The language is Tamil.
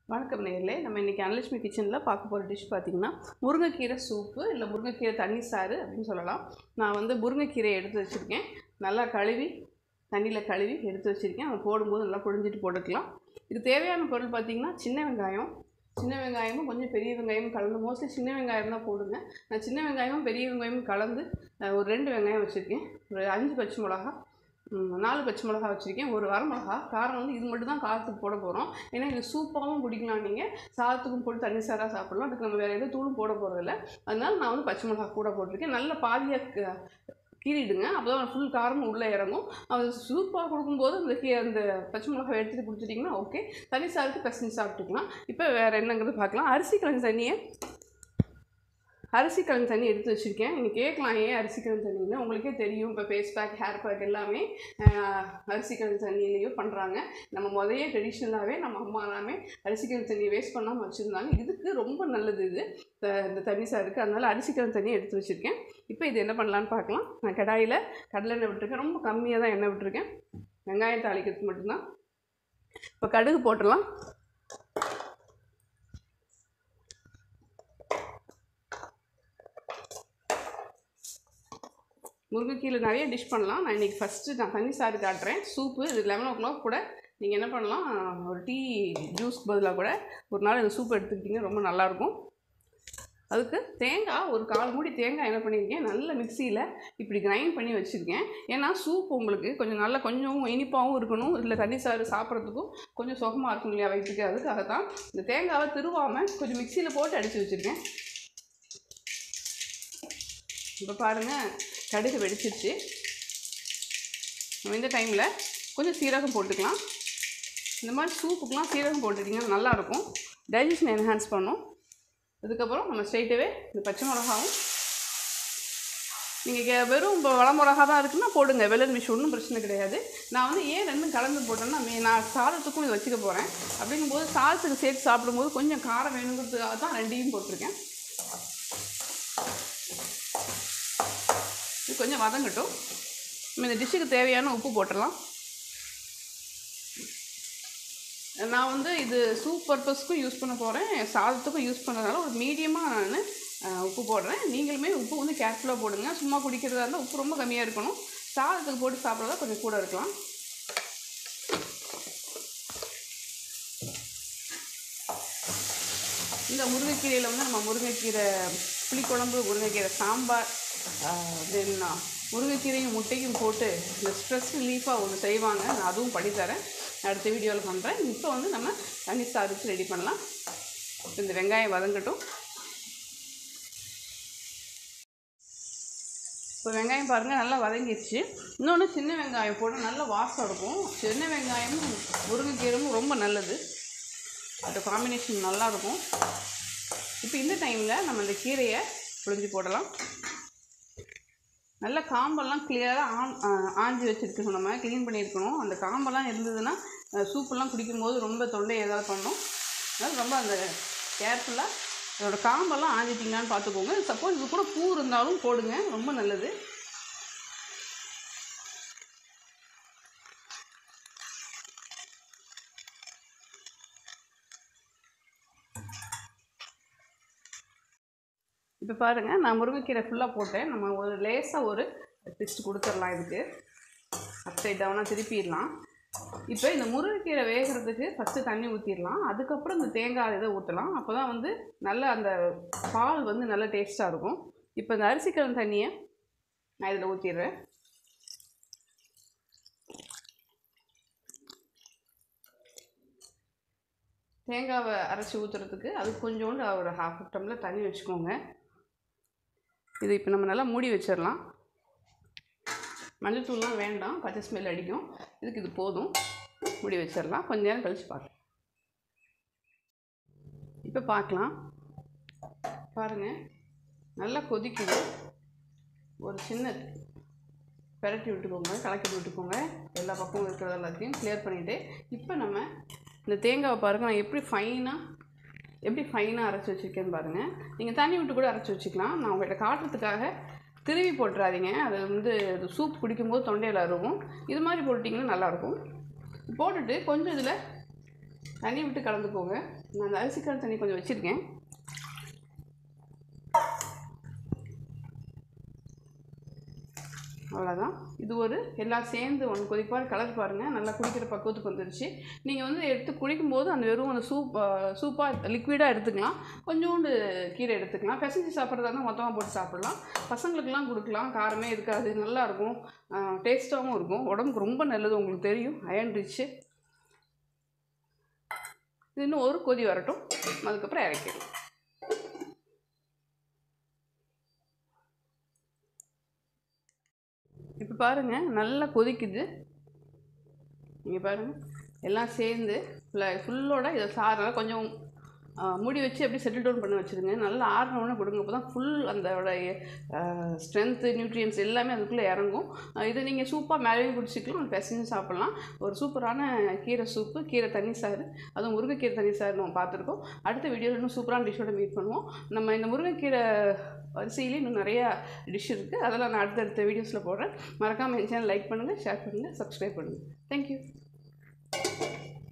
வணக்கம் நேர்களே நம்ம இன்றைக்கி அனலட்சுமி கிச்சனில் பார்க்க போகிற டிஷ் பார்த்திங்கன்னா முருங்கைக்கீரை சூப்பு இல்லை முருங்கைக்கீரை தண்ணி சாறு அப்படின்னு சொல்லலாம் நான் வந்து முருங்கைக்கீரையை எடுத்து வச்சுருக்கேன் நல்லா கழுவி தண்ணியில் கழுவி எடுத்து வச்சுருக்கேன் அதை போடும்போது நல்லா புழிஞ்சிட்டு போட்டுக்கலாம் இது தேவையான பொருள் பார்த்திங்கன்னா சின்ன வெங்காயம் சின்ன வெங்காயமும் கொஞ்சம் பெரிய வெங்காயமும் கலந்து மோஸ்ட்லி சின்ன வெங்காயம் தான் போடுங்க நான் சின்ன வெங்காயமும் பெரிய வெங்காயமும் கலந்து அஹ், ஒரு ரெண்டு வெங்காயம் வச்சுருக்கேன் ஒரு அஞ்சு பச்சை மிளகா ம், நாலு பச்சை மிளகா வச்சுருக்கேன் ஒரு வரமிளகா காரம் வந்து இது மட்டும் தான் காரத்துக்கு போட போகிறோம் ஏன்னா இது சூப்பாகவும் குடிக்கலாம் நீங்கள் சாதத்துக்கும் போட்டு தண்ணி சாராக சாப்பிடலாம் அதுக்கு நம்ம வேறு எதுவும் தூளும் போட போகிறதில்ல அதனால நான் வந்து பச்சை மிளகா கூட போட்டிருக்கேன் நல்ல பாதியாக கீறிடுங்க அப்போ தான் ஃபுல் காரமும் உள்ளே இறங்கும் அது சூப்பாக கொடுக்கும்போது அந்த கீ அந்த பச்சை மிளகாய் எடுத்துட்டு கொடுத்துட்டிங்கன்னா ஓகே தனி சாருக்கு பிசைஞ்சு சாப்பிட்டுக்கலாம் இப்போ வேறு என்னங்கிறது பார்க்கலாம் அரிசி கிழங்கு தண்ணியை அரிசி கிழங்கு தண்ணி எடுத்து வச்சுருக்கேன் நீங்கள் கேட்கலாம் ஏன் அரிசி கிழங்கு தண்ணின்னு உங்களுக்கே தெரியும் இப்போ ஃபேஸ் பேக் ஹேர் பேக் எல்லாமே ஆஹ், அரிசி கிழங்கு தண்ணியிலையும் பண்ணுறாங்க நம்ம முதையே ட்ரெடிஷ்னலாகவே நம்ம அம்மா எல்லாமே அரிசி கிழங்கு தண்ணியை வேஸ்ட் பண்ணாமல் வச்சுருந்தாங்க இதுக்கு ரொம்ப நல்லது இது த- இந்த தண்ணி சாருக்கு அதனால் அரிசி கிழங்கு தண்ணியை எடுத்து வச்சுருக்கேன் இப்போ இது என்ன பண்ணலான்னு பார்க்கலாம் நான் கடாயில் கடலெண்ணெய் விட்டுருக்கேன் ரொம்ப கம்மியாக தான் எண்ணெய் விட்டுருக்கேன் வெங்காயம் தாளிக்கிறதுக்கு மட்டும்தான் இப்போ கடுகு போட்டுடலாம் முருங்கைக்கீரை நிறைய டிஷ் பண்ணலாம் நான் இன்றைக்கி ஃபஸ்ட்டு நான் தண்ணி சாறு காட்டுறேன் சூப்பு இது லெவன் ஓ கிளாக் கூட நீங்கள் என்ன பண்ணலாம் ஒரு டீ ஜூஸ்க்கு பதிலாக கூட ஒரு நாள் இந்த சூப் எடுத்துக்கிட்டிங்க ரொம்ப நல்லாயிருக்கும் அதுக்கு தேங்காய் ஒரு கால் மூடி தேங்காய் என்ன பண்ணியிருக்கேன் நல்ல மிக்சியில் இப்படி கிரைண்ட் பண்ணி வச்சுருக்கேன் ஏன்னா சூப் உங்களுக்கு கொஞ்சம் நல்லா கொஞ்சம் இனிப்பாகவும் இருக்கணும் இல்லை தண்ணி சாறு சாப்பிட்றதுக்கும் கொஞ்சம் சுகமாக இருக்கும் இல்லையா வயிற்றுக்கு அதுக்காக தான் இந்த தேங்காவை திருவாமல் கொஞ்சம் மிக்சியில் போட்டு அடித்து வச்சுருக்கேன் இப்போ பாருங்கள் கடுகு வெடிச்சிருச்சு நம்ம இந்த டைமில் கொஞ்சம் சீரகம் போட்டுக்கலாம் இந்த மாதிரி சூப்புக்கெலாம் சீரகம் போட்டுட்டிங்கன்னா நல்லாயிருக்கும் டைஜஷன் என்ஹான்ஸ் பண்ணும் அதுக்கப்புறம் நம்ம ஸ்ட்ரைட்டாகவே இந்த பச்சை மிளகாவும் நீங்கள் வெறும் இப்போ வள மிளகா தான் இருக்குன்னா போடுங்க வெள்ளன் மிஷ் ஒன்றும் பிரச்சனை கிடையாது நான் வந்து ஏன் ரெண்டும் கலந்து போட்டேன்னா மே நான் சாதத்துக்கும் இது வச்சுக்க போகிறேன் அப்படிங்கும்போது சாதத்துக்கு சேர்த்து சாப்பிடும்போது கொஞ்சம் காரம் வேணுங்கிறதுக்காக தான் ரெண்டையும் போட்டிருக்கேன் இது கொஞ்சம் வதங்கட்டும் நம்ம இந்த டிஷ்ஷுக்கு தேவையான உப்பு போட்டுடலாம் நான் வந்து இது சூப் பர்பஸ்க்கும் யூஸ் பண்ண போகிறேன் சாதத்துக்கும் யூஸ் பண்ணுறதுனால ஒரு மீடியமாக நான் உப்பு போடுறேன் நீங்களுமே உப்பு வந்து கேர்ஃபுல்லாக போடுங்க சும்மா குடிக்கிறதா இருந்தால் உப்பு ரொம்ப கம்மியாக இருக்கணும் சாதத்துக்கு போட்டு சாப்பிட்றதா கொஞ்சம் கூட இருக்கலாம் இந்த முருங்கைக்கீரையில் வந்து நம்ம முருங்கைக்கீரை புளிக்குழம்பு முருங்கைக்கீரை சாம்பார் தென் முருங்கைக்கீரையும் முட்டையும் போட்டு இந்த ஸ்ட்ரெஸ் ரிலீஃபாக ஒன்று செய்வாங்க நான் அதுவும் பண்ணித்தரேன் அடுத்த வீடியோவில் பண்ணுறேன் இப்போ வந்து நம்ம தண்ணி சாதிச்சு ரெடி பண்ணலாம் இந்த வெங்காயம் வதங்கட்டும் இப்போ வெங்காயம் பாருங்கள் நல்லா வதங்கிடுச்சு இன்னொன்று சின்ன வெங்காயம் போட நல்ல வாசம் இருக்கும் சின்ன வெங்காயமும் முருங்கைக்கீரையும் ரொம்ப நல்லது அது காம்பினேஷன் நல்லாயிருக்கும் இப்போ இந்த டைமில் நம்ம இந்த கீரையை புழிஞ்சு போடலாம் நல்ல காம்பெல்லாம் கிளியராக ஆன் ஆ- ஆஞ்சி வச்சுருக்கணும் நம்ம க்ளீன் பண்ணியிருக்கணும் அந்த காம்பெல்லாம் இருந்ததுன்னா அஹ், சூப்பெல்லாம் குடிக்கும்போது ரொம்ப தொண்டை ஏதாவது பண்ணும் அதனால் ரொம்ப அந்த கேர்ஃபுல்லாக அதோட காம்பெல்லாம் ஆஞ்சிட்டிங்களான்னு பார்த்துக்கோங்க சப்போஸ் இது கூட பூ இருந்தாலும் போடுங்க ரொம்ப நல்லது இப்போ பாருங்கள் நான் முருங்கைக்கீரை ஃபுல்லாக போட்டேன் நம்ம ஒரு லேசாக ஒரு ட்விஸ்ட் கொடுத்துடலாம் இதுக்கு அப்சைட் டவுனாக திருப்பிடலாம் இப்போ இந்த முருங்கைக்கீரை வேகிறதுக்கு ஃபஸ்ட்டு தண்ணி ஊற்றிடலாம் அதுக்கப்புறம் இந்த தேங்காய் இதை ஊற்றலாம் அப்போ தான் வந்து நல்ல அந்த பால் வந்து நல்ல டேஸ்ட்டாக இருக்கும் இப்போ இந்த அரிசிக்கிழங்கு தண்ணியை நான் இதில் ஊற்றிடுறேன் தேங்காவை அரைச்சி ஊற்றுறதுக்கு அது கொஞ்சோண்டு ஒரு ஹாஃப் டம்ளர் தண்ணி வச்சுக்கோங்க இது இப்போ நம்ம நல்லா மூடி வச்சிடலாம் மஞ்சள்தூள்லாம் வேண்டாம் பச்சை ஸ்மெல் அடிக்கும் இதுக்கு இது போதும் மூடி வச்சிடலாம் கொஞ்ச நேரம் கழித்து பார்க்கலாம் இப்போ பார்க்கலாம் பாருங்கள் நல்லா கொதிக்குது ஒரு சின்ன பெரட்டி விட்டுக்கோங்க கலக்கி விட்டுக்கோங்க எல்லா பக்கமும் இருக்கிறது எல்லாத்தையும் கிளியர் பண்ணிவிட்டு இப்போ நம்ம இந்த தேங்காவை பாருங்கள் நான் எப்படி ஃபைனாக எப்படி ஃபைனாக அரைச்சி வச்சுருக்கேன்னு பாருங்கள் நீங்கள் தண்ணி விட்டு கூட அரைச்சி வச்சுக்கலாம் நான் உங்கள்கிட்ட காட்டுறதுக்காக திருவி போட்டுறாதீங்க அது வந்து சூப் குடிக்கும்போது தொண்டையில் அருகும் இது மாதிரி போட்டிங்கன்னா நல்லாயிருக்கும் போட்டுட்டு கொஞ்சம் இதில் தண்ணி விட்டு கலந்துக்கோங்க நான் அந்த அரிசிக்கான தண்ணி கொஞ்சம் வச்சுருக்கேன் அவ்வளோதான் இது ஒரு எல்லாம் சேர்ந்து ஒன்று கொதிப்பார் கலர் பாருங்கள் நல்லா குடிக்கிற பக்குவத்துக்கு வந்துருச்சு நீங்கள் வந்து எடுத்து குடிக்கும்போது அந்த வெறும் அந்த சூப் சூப்பாக லிக்விடாக எடுத்துக்கலாம் கொஞ்சோண்டு கீரை எடுத்துக்கலாம் பிசைஞ்சு சாப்பிட்றதா இருந்தால் மொத்தமாக போட்டு சாப்பிட்லாம் பசங்களுக்கெல்லாம் கொடுக்கலாம் காரமே இருக்காது நல்லாயிருக்கும் டேஸ்ட்டாகவும் இருக்கும் உடம்புக்கு ரொம்ப நல்லது உங்களுக்கு தெரியும் அயன் ரிச்சு இது இன்னும் ஒரு கொதி வரட்டும் அதுக்கப்புறம் இறக்கிடலாம் இப்போ பாருங்கள் நல்லா கொதிக்குது இங்கே பாருங்கள் எல்லாம் சேர்ந்து ஃபுல்லாக ஃபுல்லோட இதை சாரை கொஞ்சம் ஆ, மூடி வச்சு அப்படியே செட்டில் டவுன் பண்ணி வச்சுருங்க நல்லா ஆறினவுடனே கொடுங்க அப்போ தான் ஃபுல் அந்த ஸ்ட்ரென்த்து நியூட்ரியன்ஸ் எல்லாமே அதுக்குள்ளே இறங்கும் ஆ, இதை நீங்கள் சூப்பாக மேலேயும் குடிச்சிக்கலாம் பிசைஞ்சு சாப்பிட்லாம் ஒரு சூப்பரான கீரை சூப்பு கீரை தண்ணி சாறு அதுவும் முருங்கைக்கீரை தண்ணி சாறு நம்ம பார்த்துருக்கோம் அடுத்த வீடியோவில் இன்னும் சூப்பரான டிஷ்ஷோட மீட் பண்ணுவோம் நம்ம இந்த முருங்கைக்கீரை வரிசையிலே இன்னும் நிறையா டிஷ் இருக்குது அதெல்லாம் நான் அடுத்தடுத்த வீடியோஸில் போடுறேன் மறக்காமல் என் சேனல் லைக் பண்ணுங்கள் ஷேர் பண்ணுங்கள் சப்ஸ்கிரைப் பண்ணுங்கள் தேங்க்யூ